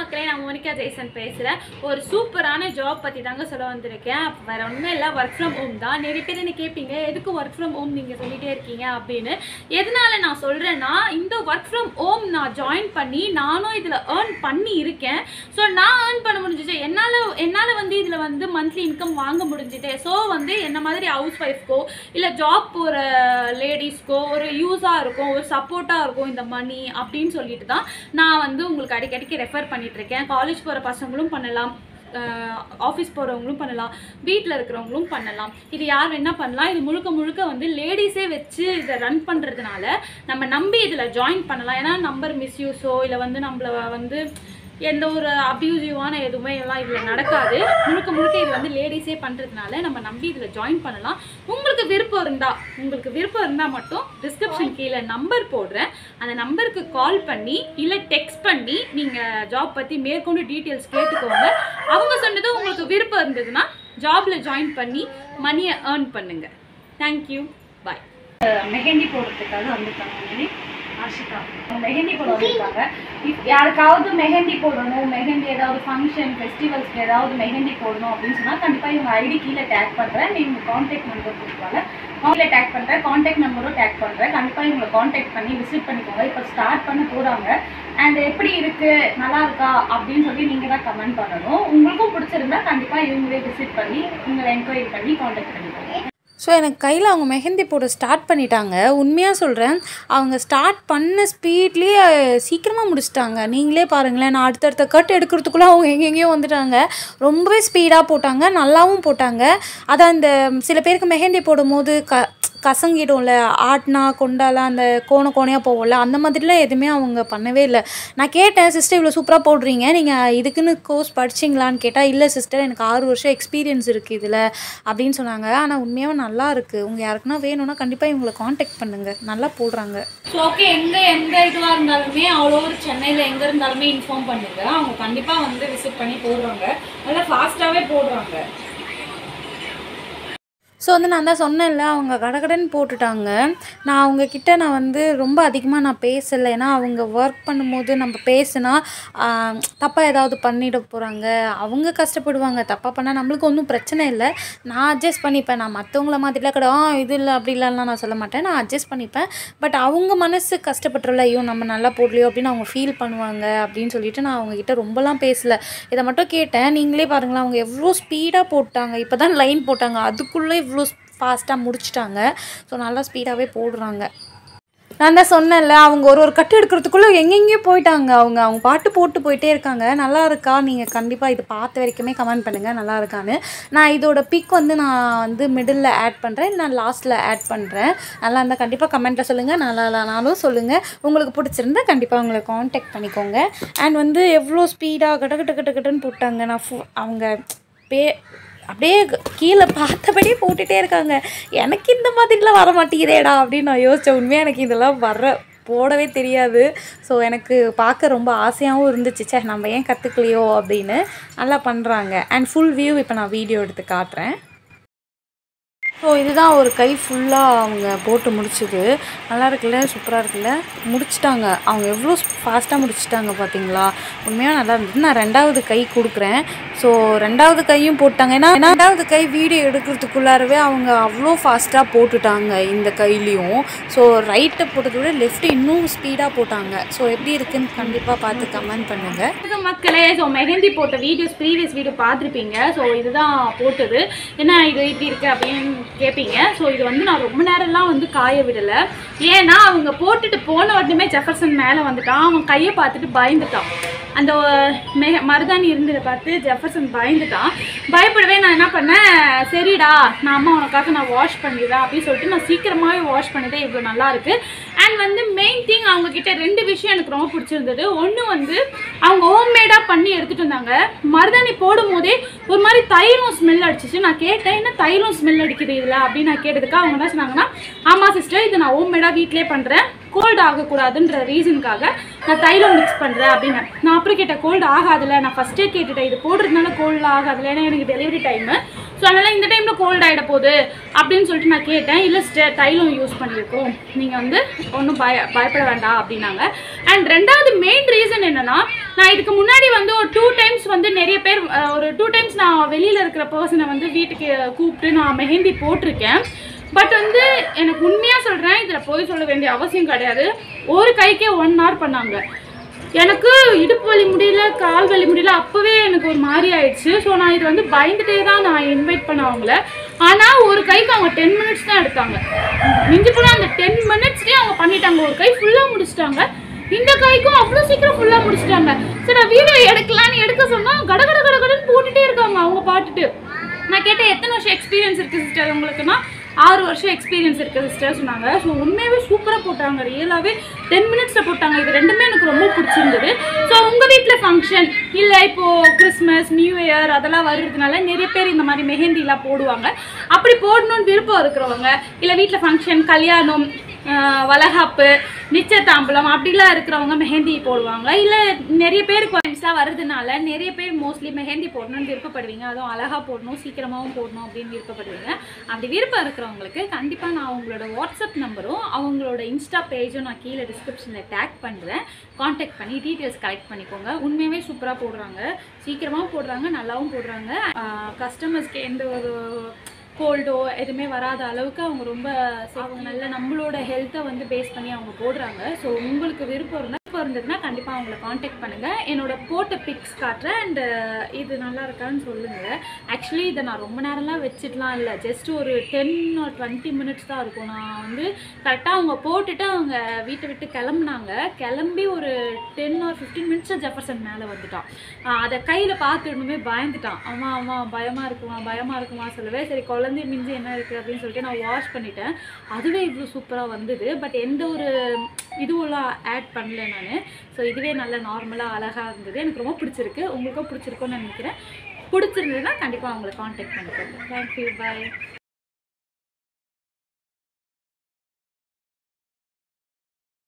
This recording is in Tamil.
மக்களே நான் மோனிகா ஜெய்சன் பேசுகிறேன் ஒரு சூப்பரான ஜாப் பற்றி தாங்க சொல்ல வந்திருக்கேன் அப்ப வேற ஒன்றுமே இல்லை ஒர்க் ஃப்ரம் ஹோம் தான் நிறைய பேர் என்ன கேட்பீங்க எதுக்கு ஒர்க் ஃப்ரம் ஹோம் நீங்கள் சொல்லிட்டே இருக்கீங்க அப்படின்னு எதனால நான் சொல்கிறேன்னா இந்த ஒர்க் ஃப்ரம் ஹோம் நான் ஜாயின் பண்ணி நானும் இதில் ஏர்ன் பண்ணி இருக்கேன் ஸோ நான் ஏர்ன் பண்ண முடிஞ்சிச்சு என்னால் என்னால் வந்து இதில் வந்து மந்த்லி இன்கம் வாங்க முடிஞ்சுது ஸோ வந்து என்ன மாதிரி ஹவுஸ் ஒய்ஃப்க்கோ இல்லை ஜாப் போகிற லேடிஸ்க்கோ ஒரு யூஸாக இருக்கும் ஒரு சப்போர்ட்டாக இருக்கும் இந்த மணி அப்படின்னு சொல்லிட்டு தான் நான் வந்து உங்களுக்கு அடிக்கடிக்கு ரெஃபர் பண்ணிட்டு இருக்கேன் காலேஜ் போகிற பசங்களும் பண்ணலாம் ஆஃபீஸ் போகிறவங்களும் பண்ணலாம் வீட்டில் இருக்கிறவங்களும் பண்ணலாம் இது யார் வேணா பண்ணலாம் இது முழுக்க முழுக்க வந்து லேடிஸே வச்சு இதை ரன் பண்ணுறதுனால நம்ம நம்பி இதில் ஜாயின் பண்ணலாம் ஏன்னா நம்பர் மிஸ்யூஸோ இல்லை வந்து நம்மள வந்து எந்த ஒரு அப்யூசிவான எதுவுமே எல்லாம் இதில் நடக்காது முழுக்க முழுக்க இது வந்து லேடிஸே பண்ணுறதுனால நம்ம நம்பி இதில் ஜாயின் பண்ணலாம் உங்களுக்கு விருப்பம் இருந்தால் உங்களுக்கு விருப்பம் இருந்தால் மட்டும் டிஸ்கிரிப்ஷன் கீழே நம்பர் போடுறேன் அந்த நம்பருக்கு கால் பண்ணி இல்லை டெக்ஸ்ட் பண்ணி நீங்கள் ஜாப் பற்றி மேற்கொண்டு டீட்டெயில்ஸ் கேட்டுக்கோங்க அவங்க சொன்னது உங்களுக்கு விருப்பம் இருந்ததுன்னா ஜாபில் ஜாயின் பண்ணி மணியை ஏர்ன் பண்ணுங்கள் தேங்க்யூ பாய் மெஹந்தி போடுறதுக்காக வந்துருக்காங்க ஆஷிகா மெஹந்தி போட வந்திருக்காங்க இப் யாருக்காவது மெஹந்தி போடணும் மெஹந்தி ஏதாவது ஃபங்க்ஷன் ஃபெஸ்டிவல்ஸ்க்கு ஏதாவது மெஹந்தி போடணும் அப்படின்னு சொன்னால் கண்டிப்பாக இவங்க ஐடி கீழே டேக் பண்ணுறேன் நீங்கள் காண்டாக்ட் நம்பர் கொடுத்துருவாங்க கீழே டேக் பண்ணுறேன் காண்டாக்ட் நம்பரும் டேக் பண்ணுறேன் கண்டிப்பாக இவங்களை காண்டாக்ட் பண்ணி விசிட் பண்ணிக்கோங்க இப்போ ஸ்டார்ட் பண்ண போகிறாங்க அண்ட் எப்படி இருக்கு நல்லா இருக்கா அப்படின்னு சொல்லி நீங்கள் தான் கமெண்ட் பண்ணணும் உங்களுக்கும் பிடிச்சிருந்தா கண்டிப்பாக இவங்களே விசிட் பண்ணி உங்களை என்கொயரி பண்ணி காண்டாக்ட் பண்ணிக்கோங்க ஸோ எனக்கு கையில் அவங்க மெஹந்தி போட ஸ்டார்ட் பண்ணிட்டாங்க உண்மையாக சொல்கிறேன் அவங்க ஸ்டார்ட் பண்ண ஸ்பீட்லேயே சீக்கிரமாக முடிச்சிட்டாங்க நீங்களே பாருங்களேன் நான் அடுத்தடுத்த கட் எடுக்கிறதுக்குள்ளே அவங்க எங்கெங்கேயோ வந்துட்டாங்க ரொம்பவே ஸ்பீடாக போட்டாங்க நல்லாவும் போட்டாங்க அதான் இந்த சில பேருக்கு மெஹந்தி போடும்போது க கசங்கிடும்ல ஆட்னா கொண்டாலாம் அந்த கோண கோணையாக போகும்ல அந்த மாதிரிலாம் எதுவுமே அவங்க பண்ணவே இல்லை நான் கேட்டேன் சிஸ்டர் இவ்வளோ சூப்பராக போடுறீங்க நீங்கள் இதுக்குன்னு கோர்ஸ் படிச்சிங்களான்னு கேட்டால் இல்லை சிஸ்டர் எனக்கு ஆறு வருஷம் எக்ஸ்பீரியன்ஸ் இருக்குது இதில் அப்படின்னு சொன்னாங்க ஆனால் உண்மையாகவே நல்லா இருக்குது உங்கள் யாருக்குன்னா வேணும்னா கண்டிப்பாக இவங்களை காண்டாக்ட் பண்ணுங்கள் நல்லா போடுறாங்க ஸோ ஓகே எங்கே எந்த இதுவாக இருந்தாலுமே அவ்வளோ ஒரு சென்னையில் எங்கே இருந்தாலுமே இன்ஃபார்ம் பண்ணுங்க அவங்க கண்டிப்பாக வந்து விசிட் பண்ணி போடுறாங்க நல்லா ஃபாஸ்ட்டாகவே போடுறாங்க ஸோ வந்து நான் தான் சொன்னேன்ல அவங்க கடகடன்னு போட்டுட்டாங்க நான் அவங்க கிட்ட நான் வந்து ரொம்ப அதிகமாக நான் பேசலை ஏன்னா அவங்க ஒர்க் பண்ணும்போது நம்ம பேசுனா தப்பாக ஏதாவது பண்ணிட போகிறாங்க அவங்க கஷ்டப்படுவாங்க தப்பாக பண்ணால் நம்மளுக்கு ஒன்றும் பிரச்சனை இல்லை நான் அட்ஜஸ்ட் பண்ணிப்பேன் நான் மற்றவங்கள மாதிரிலாம் கிடையாது ஆ இது இல்லை அப்படி இல்லைலாம் நான் சொல்ல மாட்டேன் நான் அட்ஜஸ்ட் பண்ணிப்பேன் பட் அவங்க மனசு கஷ்டப்பட்டுருல ஐயோ நம்ம நல்லா போடலையோ அப்படின்னு அவங்க ஃபீல் பண்ணுவாங்க அப்படின்னு சொல்லிட்டு நான் அவங்கக்கிட்ட ரொம்பலாம் பேசலை இதை மட்டும் கேட்டேன் நீங்களே பாருங்களேன் அவங்க எவ்வளோ ஸ்பீடாக போட்டாங்க இப்போ தான் லைன் போட்டாங்க அதுக்குள்ளே இவ்வளோ ஃபாஸ்ட்டாக முடிச்சிட்டாங்க ஸோ நல்லா ஸ்பீடாகவே போடுறாங்க நான் தான் சொன்னேன்ல அவங்க ஒரு ஒரு கட்டு எடுக்கிறதுக்குள்ளே எங்கெங்கேயோ போயிட்டாங்க அவங்க அவங்க பாட்டு போட்டு போயிட்டே இருக்காங்க நல்லா இருக்கா நீங்கள் கண்டிப்பாக இது பார்த்த வரைக்குமே கமெண்ட் பண்ணுங்கள் நல்லா இருக்கான்னு நான் இதோட பிக் வந்து நான் வந்து மிடில் ஆட் பண்ணுறேன் நான் லாஸ்ட்டில் ஆட் பண்ணுறேன் நல்லா இருந்தால் கண்டிப்பாக கமெண்ட்டில் சொல்லுங்கள் நல்லா இல்லைனாலும் சொல்லுங்கள் உங்களுக்கு பிடிச்சிருந்தா கண்டிப்பாக உங்களை காண்டாக்ட் பண்ணிக்கோங்க அண்ட் வந்து எவ்வளோ ஸ்பீடாக கட்ட கட்ட கட்ட கட்டன்னு போட்டாங்க நான் ஃபு- அவங்க பே அப்படியே க- கீழே பார்த்தபடியே போட்டுகிட்டே இருக்காங்க எனக்கு இந்த மாதிரிலாம் வர மாட்டேங்குதேடா அப்படின்னு நான் யோசித்தேன் உண்மையாக எனக்கு இதெல்லாம் வர போடவே தெரியாது ஸோ எனக்கு பார்க்க ரொம்ப ஆசையாகவும் இருந்துச்சு ச்சே நம்ம ஏன் கற்றுக்கலையோ அப்படின்னு நல்லா பண்ணுறாங்க அண்ட் ஃபுல் வியூ இப்போ நான் வீடியோ எடுத்து காட்டுறேன் ஸோ இதுதான் ஒரு கை ஃபுல்லாக அவங்க போட்டு முடிச்சுது நல்லா இருக்குல்ல சூப்பராக இருக்குல்ல முடிச்சிட்டாங்க அவங்க எவ்வளோ ஃபாஸ்ட்டாக முடிச்சிட்டாங்க பார்த்தீங்களா உண்மையாக நல்லா இருந்தது நான் ரெண்டாவது கை கொடுக்குறேன் ஸோ ரெண்டாவது கையும் போட்டாங்க ஏன்னா ஏன்னா ரெண்டாவது கை வீடியோ எடுக்கிறதுக்குள்ளாரவே அவங்க அவ்வளோ ஃபாஸ்ட்டாக போட்டுட்டாங்க இந்த கையிலையும் ஸோ ரைட்டை போட்டதை விட லெஃப்ட் இன்னும் ஸ்பீடாக போட்டாங்க ஸோ எப்படி இருக்குன்னு கண்டிப்பாக பார்த்து கமெண்ட் பண்ணுங்கள் வணக்கம் மக்களே ஸோ மெஹந்தி போட்ட வீடியோஸ் ப்ரீவியஸ் வீடியோ பார்த்துருப்பீங்க ஸோ இதுதான் போட்டது என்ன இது இப்படி இருக்கு அப்படின்னு கேட்பீங்க ஸோ இது வந்து நான் ரொம்ப நேரம்லாம் வந்து காய விடலை ஏன்னா அவங்க போட்டுட்டு போன உடனே ஜெஃபர்சன் மேலே வந்துட்டான் அவன் கையை பார்த்துட்டு பயந்துட்டான் அந்த மெ மருதாணி இருந்ததை பார்த்து ஜெஃபர்சன் பயந்துட்டான் பயப்படவே நான் என்ன பண்ணேன் சரிடா நான் அம்மா உனக்காக நான் வாஷ் பண்ணிடுறேன் அப்படின்னு சொல்லிட்டு நான் சீக்கிரமாகவே வாஷ் பண்ணதே இவ்வளோ நல்லா இருக்கு அண்ட் வந்து மெயின் திங் அவங்க கிட்ட ரெண்டு விஷயம் எனக்கு ரொம்ப பிடிச்சிருந்தது ஒன்று வந்து அவங்க ஹோம்மேடாக பண்ணி எடுத்துட்டு வந்தாங்க மருதாணி போடும் போதே ஒரு மாதிரி தைலம் ஸ்மெல் அடிச்சிச்சு நான் கேட்டேன் என்ன தைலம் ஸ்மெல் அடிக்குது இதில் அப்படின்னு நான் கேட்டதுக்கு அவங்க என்ன சொன்னாங்கன்னா ஆமாம் சிஸ்டர் இது நான் ஹோம்மேடாக வீட்டிலே பண்ணுறேன் கோல்டு ஆகக்கூடாதுன்ற ரீசனுக்காக நான் தைலம் மிக்ஸ் பண்ணுறேன் அப்படின்னு நான் அப்புறம் கேட்டேன் கோல்டு ஆகாதுல்ல நான் ஃபஸ்ட்டே கேட்டுட்டேன் இது போடுறதுனால கோல்டு ஆகாதுல்ல ஏன்னா எனக்கு டெலிவரி டைமு ஸோ அதனால் இந்த டைமில் கோல்ட் ஆகிட போகுது அப்படின்னு சொல்லிட்டு நான் கேட்டேன் இல்லை சிஸ்டர் தைலம் யூஸ் பண்ணியிருக்கோம் நீங்கள் வந்து ஒன்றும் பய பயப்பட வேண்டாம் அப்படின்னாங்க அண்ட் ரெண்டாவது மெயின் ரீசன் என்னன்னா நான் இதுக்கு முன்னாடி வந்து ஒரு டூ டைம்ஸ் வந்து நிறைய பேர் அஹ், ஒரு டூ டைம்ஸ் நான் வெளியில் இருக்கிற பர்சனை வந்து வீட்டுக்கு கூப்பிட்டு நான் மெஹந்தி போட்டிருக்கேன் பட் வந்து எனக்கு உண்மையாக சொல்கிறேன் இதில் போய் சொல்ல வேண்டிய அவசியம் கிடையாது ஒரு கைக்கே ஒன் ஹவர் பண்ணாங்க எனக்கு இடுப்பு வலி முடியல கால் வலி முடியல அப்போவே எனக்கு ஒரு மாதிரி ஆயிடுச்சு ஸோ நான் இது வந்து பயந்துட்டே தான் நான் இன்வைட் பண்ண அவங்கள ஆனால் ஒரு கைக்கு அவங்க டென் மினிட்ஸ் தான் எடுத்தாங்க மிஞ்சி போனால் அந்த டென் மினிட்ஸ்லேயே அவங்க பண்ணிட்டாங்க ஒரு கை ஃபுல்லாக முடிச்சிட்டாங்க இந்த கைக்கும் அவ்வளோ சீக்கிரம் ஃபுல்லாக முடிச்சிட்டாங்க சரி நான் வீடியோ எடுக்கலான்னு எடுக்க சொன்னால் கட கட கட கடன்னு போட்டுட்டே இருக்காங்க அவங்க பாட்டுட்டு நான் கேட்டேன் எத்தனை வருஷம் எக்ஸ்பீரியன்ஸ் இருக்குது சிஸ்டர் உங்களுக்குன்னா ஆறு வருஷம் எக்ஸ்பீரியன்ஸ் இருக்குது சிஸ்டர் சொன்னாங்க ஸோ உண்மையாகவே சூப்பராக போட்டாங்க ரியலாகவே டென் மினிட்ஸில் போட்டாங்க இது ரெண்டுமே எனக்கு ரொம்ப பிடிச்சிருந்தது ஸோ உங்கள் வீட்டில் ஃபங்க்ஷன் இல்லை இப்போது கிறிஸ்மஸ் நியூ இயர் அதெல்லாம் வர்றதுனால நிறைய பேர் இந்த மாதிரி மெஹந்திலாம் போடுவாங்க அப்படி போடணும்னு விருப்பம் இருக்கிறவங்க இல்லை வீட்டில் ஃபங்க்ஷன் கல்யாணம் ஆஹ் வளகாப்பு நிச்சயதாம்பலம் அப்படிலாம் இருக்கிறவங்க மெஹந்தி போடுவாங்க இல்லை நிறைய பேருக்கு வயசாக வர்றதுனால நிறைய பேர் மோஸ்ட்லி மெஹந்தி போடணும்னு விருப்பப்படுவீங்க அதுவும் அழகாக போடணும் சீக்கிரமாகவும் போடணும் அப்படின்னு விருப்பப்படுவீங்க அப்படி விருப்பம் இருக்கிறவங்களுக்கு கண்டிப்பாக நான் அவங்களோட வாட்ஸ்அப் நம்பரும் அவங்களோட இன்ஸ்டா பேஜும் நான் கீழே டிஸ்கிரிப்ஷனில் டேக் பண்ணுறேன் காண்டாக்ட் பண்ணி டீட்டெயில்ஸ் கலெக்ட் பண்ணிக்கோங்க உண்மையாகவே சூப்பராக போடுறாங்க சீக்கிரமாகவும் போடுறாங்க நல்லாவும் போடுறாங்க கஸ்டமர்ஸ்க்கு எந்த ஒரு கோல்டோ எதுவுமே வராத அளவுக்கு அவங்க ரொம்ப அவங்க நல்ல நம்மளோட ஹெல்த்தை வந்து பேஸ் பண்ணி அவங்க போடுறாங்க ஸோ உங்களுக்கு விருப்பம் இருந்தால் விருப்பம் இருந்ததுன்னா கண்டிப்பாக அவங்கள காண்டாக்ட் பண்ணுங்கள் என்னோட போட்ட பிக்ஸ் காட்டுறேன் அண்டு இது நல்லா இருக்கான்னு சொல்லுங்கள் ஆக்சுவலி இதை நான் ரொம்ப நேரம்லாம் வச்சுட்டுலாம் இல்லை ஜஸ்ட் ஒரு டென் ஒரு டுவெண்ட்டி மினிட்ஸ் தான் இருக்கும் நான் வந்து கரெக்டாக அவங்க போட்டுட்டு அவங்க வீட்டை விட்டு கிளம்புனாங்க கிளம்பி ஒரு ten or fifteen minutes Jefferson மேலே வந்துட்டான் ஆஹ் அதை கையில் பார்த்துடணுமே பயந்துட்டான் அவன் அவன் பயமாக இருக்குமா பயமாக இருக்குமா சொல்லவே சரி குழந்தை மிஞ்சி என்ன இருக்குது அப்படின்னு சொல்லிட்டு நான் வாஷ் பண்ணிட்டேன் அதுவே இவ்வளோ சூப்பராக வந்தது பட் எந்த ஒரு இதுவெல்லாம் ஆட் பண்ணல நான் ஸோ இதுவே நல்ல நார்மலாக அழகாக இருந்தது எனக்கு ரொம்ப பிடிச்சிருக்கு உங்களுக்கும் பிடிச்சிருக்கும்னு நினைக்கிறேன் பிடிச்சிருந்ததுன்னா கண்டிப்பாக அவங்களை காண்டாக்ட் பண்ணிக்கோங்க தேங்க்யூ பாய்